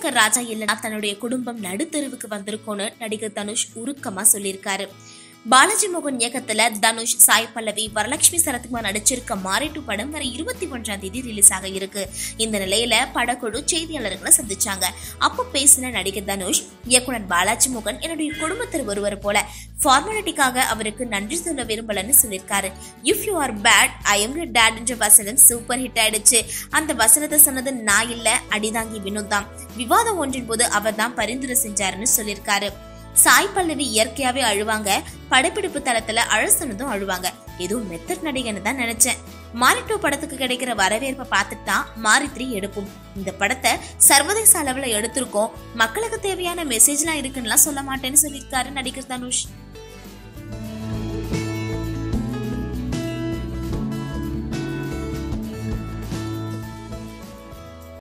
சங்கர் ராஜா இல்லைன்னா தன்னுடைய குடும்பம் நடுத்தெருவுக்கு வந்திருக்கும்னு நடிகர் தனுஷ் உருக்கமா சொல்லியிருக்காரு பாலாஜி மோகன் இயக்கத்துல தனுஷ் சாய் பல்லவி வரலட்சுமி சரத்குமார் நடிச்சிருக்க மாரிட்டு படம் வர இருபத்தி ஒன்றாம் தேதி ரிலீஸ் ஆக இருக்கு இந்த நிலையில படக்குழு செய்தியாளர்களை சந்திச்சாங்க அப்போ பேசின நடிகர் தனுஷ் இயக்குனர் பாலாஜி மோகன் என்னுடைய குடும்பத்தில் ஒருவர் போல ஃபார்மாலிட்டிக்காக அவருக்கு நன்றி சொல்ல விரும்பலன்னு சொல்லியிருக்காரு if you are bad I am dad என்ற வசனம் சூப்பர் ஹிட் ஆயிடுச்சு அந்த வசனத்தை சொன்னது நான் இல்ல அடிதாங்கி வினோத் தான் விவாதம் ஒன்றின் போது அவர் தான் பரிந்துரை செஞ்சாருன்னு சொல்லியிருக்காரு சாய் பல்லவி இயற்கையாவே அழுவாங்க படப்பிடிப்பு தளத்துல அழ சொன்னதும் அழுவாங்க ஏதோ மெத்தட் நடிகன்னு தான் நினைச்சேன் மாரி டூ படத்துக்கு கிடைக்கிற வரவேற்பை பார்த்துட்டு தான் மாரி த்ரீ எடுப்போம் இந்த படத்தை சர்வதேச அளவுல எடுத்திருக்கோம் மக்களுக்கு தேவையான மெசேஜ்லாம் இருக்குன்னுலாம் சொல்ல மாட்டேன்னு சொல்லியிருக்காரு நடிகர் தனுஷ்